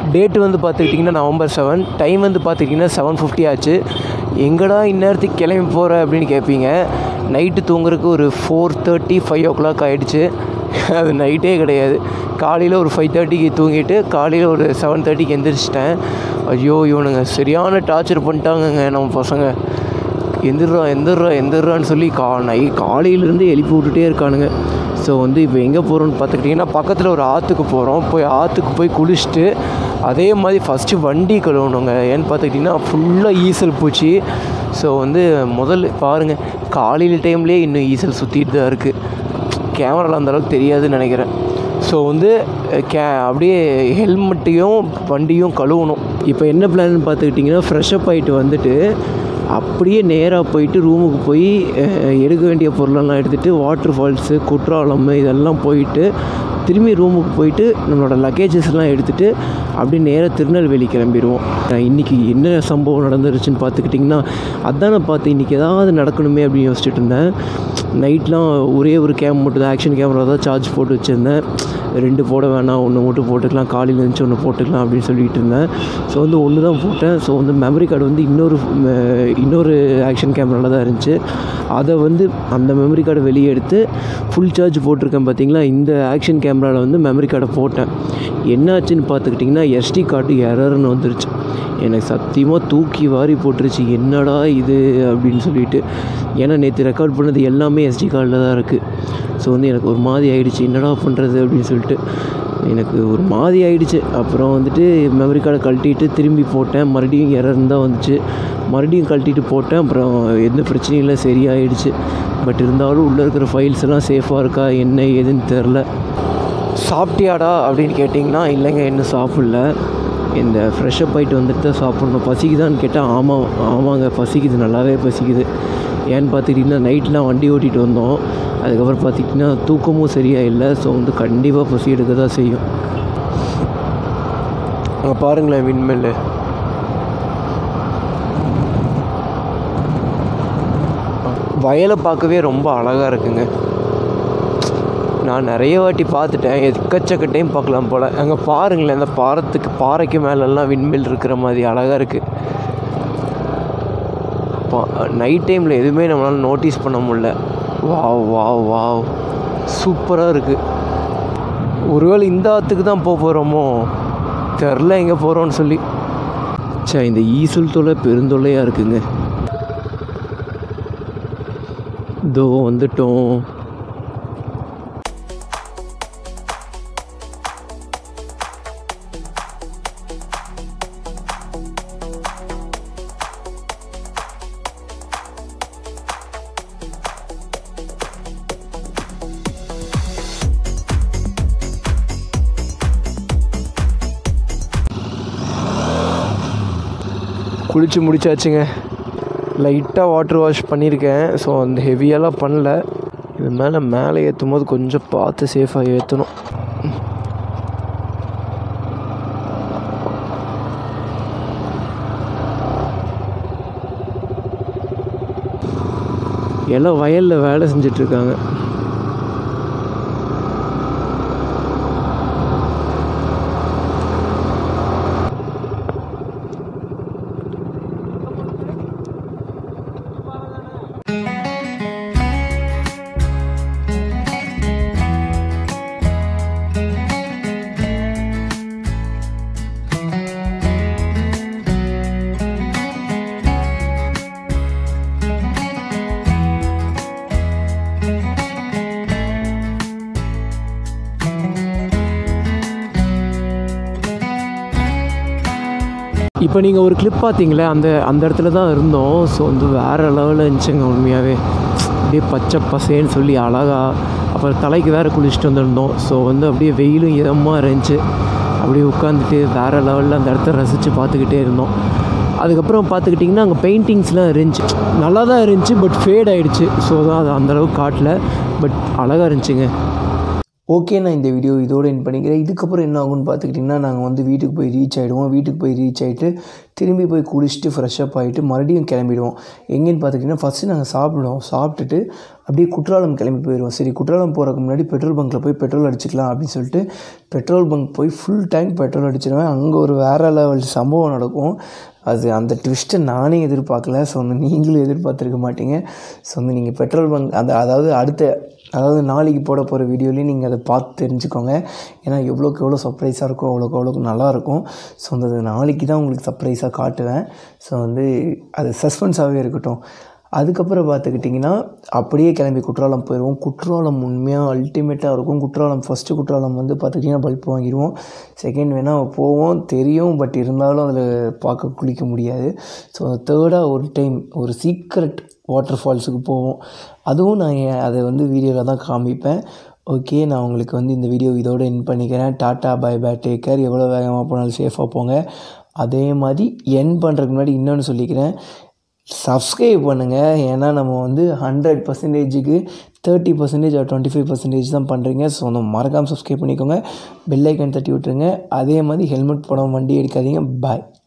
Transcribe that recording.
date வந்து பார்த்துக்கிட்டிங்கன்னா November seven time வந்து பார்த்துக்கிட்டிங்கன்னா செவன் ஃபிஃப்டி ஆச்சு எங்கடா இந்நேரத்துக்கு கிளம்பி போகிற அப்படின்னு கேட்பீங்க நைட்டு தூங்குறதுக்கு ஒரு four thirty five o'clock ஆகிடுச்சு அது நைட்டே கிடையாது காலையில் ஒரு ஃபைவ் தேர்ட்டிக்கு தூங்கிட்டு காலையில் ஒரு செவன் தேர்ட்டிக்கு எந்திரிச்சிட்டேன் ஐயோ இவனுங்க சரியான டார்ச்சர் பண்ணிட்டாங்கங்க நம்ம பசங்க எந்திர்றா எந்திர்றா எந்திர்றான்னு சொல்லி கா நை காலையிலேருந்து எழுப்பி விட்டுட்டே இருக்கானுங்க ஸோ வந்து இப்போ எங்கே போகிறோம்னு பார்த்துக்கிட்டிங்கன்னா பக்கத்தில் ஒரு ஆற்றுக்கு போகிறோம் போய் ஆற்றுக்கு போய் குளிச்சுட்டு அதே மாதிரி ஃபஸ்ட்டு வண்டி கழுவணுங்க ஏன்னு பார்த்துக்கிட்டிங்கன்னா ஃபுல்லாக ஈசல் பூச்சி ஸோ வந்து முதல்ல பாருங்கள் காலையில் டைம்லேயே இன்னும் ஈசல் சுற்றிட்டு தான் இருக்குது கேமராவில் அந்த அளவுக்கு தெரியாதுன்னு நினைக்கிறேன் ஸோ வந்து கே அப்படியே ஹெல்மெட்டையும் வண்டியும் கழுவணும் இப்போ என்ன பிளான்னு பார்த்துக்கிட்டிங்கன்னா ஃப்ரெஷ்அப் ஆகிட்டு வந்துட்டு அப்படியே நேராக போயிட்டு ரூமுக்கு போய் அஹ், எடுக்க வேண்டிய பொருளெல்லாம் எடுத்துகிட்டு வாட்டர் ஃபால்ஸு குற்றாலம் இதெல்லாம் போயிட்டு திரும்பி ரூமுக்கு போயிட்டு நம்மளோட லக்கேஜஸ்லாம் எடுத்துகிட்டு அப்படியே நேராக திருநெல்வேலி கிளம்பிடுவோம் நான் இன்றைக்கி என்ன சம்பவம் நடந்துருச்சுன்னு பார்த்துக்கிட்டிங்கன்னா அதான் நான் பார்த்து இன்றைக்கி ஏதாவது நடக்கணுமே அப்படின்னு யோசிச்சுட்டு இருந்தேன் நைட்லாம் ஒரே ஒரு கேம் மட்டும் தான் ஆக்ஷன் கேமரா தான் சார்ஜ் போட்டு வச்சுருந்தேன் ரெண்டு போட வேணாம் ஒன்று மட்டும் போட்டுக்கலாம் காலையில் இருந்துச்சு ஒன்று போட்டுக்கலாம் அப்படின்னு சொல்லிட்டு இருந்தேன் ஸோ வந்து ஒன்று தான் போட்டேன் ஸோ வந்து மெமரி கார்டு வந்து இன்னொரு அஹ், இன்னொரு ஆக்ஷன் கேமராவில் தான் இருந்துச்சு அதை வந்து அந்த மெமரி கார்டை வெளியே எடுத்து ஃபுல் சார்ஜ் போட்டிருக்கேன் பார்த்தீங்களா இந்த ஆக்ஷன் கேமராவில் வந்து மெமரி கார்டை போட்டேன் என்னாச்சுன்னு பார்த்துக்கிட்டிங்கன்னா எஸ்டி கார்டு எரர்னு வந்துருச்சு எனக்கு சத்தியமாக தூக்கி வாரி போட்டுருச்சு என்னடா இது அப்படின்னு சொல்லிட்டு ஏன்னா நேற்று ரெக்கார்ட் பண்ணது எல்லாமே எஸ்டி கார்டில் தான் இருக்குது ஸோ வந்து எனக்கு ஒரு மாதிரி ஆயிடுச்சு என்னடா பண்ணுறது அப்படின்னு சொல்லிட்டு எனக்கு ஒரு மாதிரி ஆயிடுச்சு அப்புறம் வந்துட்டு மெமரி கார்டை கழட்டிட்டு திரும்பி போட்டேன் மறுபடியும் எரர்னு தான் வந்துச்சு மறுபடியும் கழட்டிட்டு போட்டேன் அப்புறம் எந்த பிரச்சனையும் இல்லை சரியாயிடுச்சு பட் இருந்தாலும் உள்ளே இருக்கிற ஃபைல்ஸ் எல்லாம் சேஃபாக இருக்கா என்ன ஏதுன்னு தெரில சாப்பிட்டியாடா அப்படின்னு கேட்டிங்கன்னா இல்லைங்க இன்னும் சாப்பிடல இந்த ஃப்ரெஷ்அப் ஆகிட்டு வந்துட்டு தான் சாப்பிட்ணும் பசிக்குதான்னு கேட்டால் ஆமாம் ஆமாங்க பசிக்குது நல்லாவே பசிக்குது ஏன்னு பார்த்துக்கிட்டிங்கன்னா நைட்லாம் வண்டி ஓட்டிகிட்டு வந்தோம் அதுக்கப்புறம் பார்த்திங்கன்னா தூக்கமும் சரியாக இல்லை ஸோ வந்து கண்டிப்பாக பசி எடுக்க தான் செய்யும் அங்கே பாருங்களேன் விண்மெல்லு வயலை பார்க்கவே ரொம்ப அழகாக இருக்குங்க நான் நிறைய வாட்டி பார்த்துட்டேன் எக்கச்சக்க டைம் பார்க்கலாம் போல் அங்கே பாருங்களேன் அந்த பாறத்துக்கு பாறைக்கு மேலெல்லாம் விண்மில் இருக்கிற மாதிரி அழகாக இருக்குது நைட் டைமில் எதுவுமே நம்மளால் நோட்டீஸ் பண்ண முடியல வாவ் வாவ் வாவ் சூப்பராக இருக்குது ஒருவேளை இந்த ஆற்றுக்கு தான் போக போகிறோமோ தெரில எங்கே போகிறோன்னு சொல்லி சே இந்த ஈசல் தொல்லை பெருந்தொல்லையாக இருக்குங்க இதோ வந்துட்டோம் குளித்து முடிச்சாச்சுங்க லைட்டாக வாட்டர் வாஷ் பண்ணியிருக்கேன் ஸோ அந்த ஹெவியெல்லாம் பண்ணல இது மேலே மேலே ஏற்றும் போது கொஞ்சம் பார்த்து சேஃபாக ஏற்றணும் எல்லாம் வயலில் வேலை செஞ்சிட்ருக்காங்க இப்போ நீங்கள் ஒரு கிளிப் பார்த்தீங்களே அந்த அந்த இடத்துல தான் இருந்தோம் ஸோ வந்து வேறு லெவலில் இருந்துச்சுங்க உண்மையாகவே அப்படியே பச்சை பசேன்னு சொல்லி அழகா அப்புறம் தலைக்கு வேறு குளிச்சுட்டு வந்திருந்தோம் ஸோ வந்து அப்படியே வெயிலும் இதமாக இருந்துச்சு அப்படியே உட்காந்துட்டு வேறு லெவலில் அந்த இடத்த ரசித்து பார்த்துக்கிட்டே இருந்தோம் அதுக்கப்புறம் பார்த்துக்கிட்டிங்கன்னா அங்கே பெயிண்டிங்ஸ்லாம் இருந்துச்சு நல்லா தான் இருந்துச்சு பட் ஃபேட் ஆகிடுச்சு ஸோ தான் அது அந்தளவுக்கு காட்டல பட் அழகாக இருந்துச்சுங்க ஓகே நான் இந்த வீடியோ இதோட என் பண்ணிக்கிறேன் இதுக்கப்புறம் என்ன ஆகும்னு பார்த்துக்கிட்டிங்கன்னா நாங்கள் வந்து வீட்டுக்கு போய் ரீச் ஆகிடுவோம் வீட்டுக்கு போய் ரீச் ஆகிட்டு திரும்பி போய் குளிச்சுட்டு ஃப்ரெஷ்அப் ஆகிட்டு மறுபடியும் கிளம்பிடுவோம் எங்கேன்னு பார்த்துக்கிட்டிங்கன்னா ஃபஸ்ட்டு நாங்கள் சாப்பிடுவோம் சாப்பிட்டுட்டு அப்படியே குற்றாலம் கிளம்பி போயிடுவோம் சரி குற்றாலம் போகிறதுக்கு முன்னாடி பெட்ரோல் பங்க்கில் போய் பெட்ரோல் அடிச்சுக்கலாம் அப்படின்னு சொல்லிட்டு பெட்ரோல் பங்க் போய் ஃபுல் டேங்க் பெட்ரோல் அடிச்சிடுவேன் அங்கே ஒரு வேறு லெவல் சம்பவம் நடக்கும் அது அந்த ட்விஸ்ட்டை நானே எதிர்பார்க்கல ஸோ வந்து நீங்களும் எதிர்பார்த்துருக்க மாட்டீங்க ஸோ வந்து நீங்கள் பெட்ரோல் பங்க் அந்த அதாவது அடுத்த அதாவது நாளைக்கு போட போகிற வீடியோலேயும் நீங்கள் அதை பார்த்து தெரிஞ்சுக்கோங்க ஏன்னா எவ்வளோக்கு எவ்வளோ சர்ப்ரைஸாக இருக்கும் அவ்வளோக்கு அவ்வளோக்கு நல்லாயிருக்கும் ஸோ அந்த நாளைக்கு தான் உங்களுக்கு சர்ப்ரைஸாக காட்டுவேன் ஸோ வந்து அது சஸ்பென்ஸாகவே இருக்கட்டும் அதுக்கப்புறம் பார்த்துக்கிட்டிங்கன்னா அப்படியே கிளம்பி குற்றாலம் போயிடுவோம் குற்றாலம் உண்மையாக அல்டிமேட்டாக இருக்கும் குற்றாலம் ஃபஸ்ட்டு குற்றாலம் வந்து பார்த்துக்கிட்டிங்கன்னா பல்ப் வாங்கிடுவோம் செகண்ட் வேணால் போவோம் தெரியும் பட் இருந்தாலும் அதில் பார்க்க குளிக்க முடியாது ஸோ தேர்டாக ஒரு டைம் ஒரு சீக்ரெட் வாட்டர் ஃபால்ஸுக்கு போவோம் அதுவும் நான் என் அதை வந்து வீடியோவில் தான் காமிப்பேன் ஓகே நான் உங்களுக்கு வந்து இந்த வீடியோ இதோடு என் பண்ணிக்கிறேன் tata bye bye take care எவ்வளோ வேகமாக போனாலும் சேஃபாக போங்க அதே மாதிரி என் பண்ணுறதுக்கு முன்னாடி இன்னொன்று சொல்லிக்கிறேன் சப்ஸ்கிரைப் பண்ணுங்கள் ஏன்னா நம்ம வந்து ஹண்ட்ரட் பர்சன்டேஜுக்கு thirty percentage or twenty five percentage தான் பண்ணுறீங்க ஸோ நம்ம மறக்காமல் சப்ஸ்கிரைப் பண்ணிக்கோங்க பெல் ஐக்கன் தட்டி விட்டுருங்க அதே மாதிரி ஹெல்மெட் போடாமல் வண்டி எடுக்காதீங்க பாய்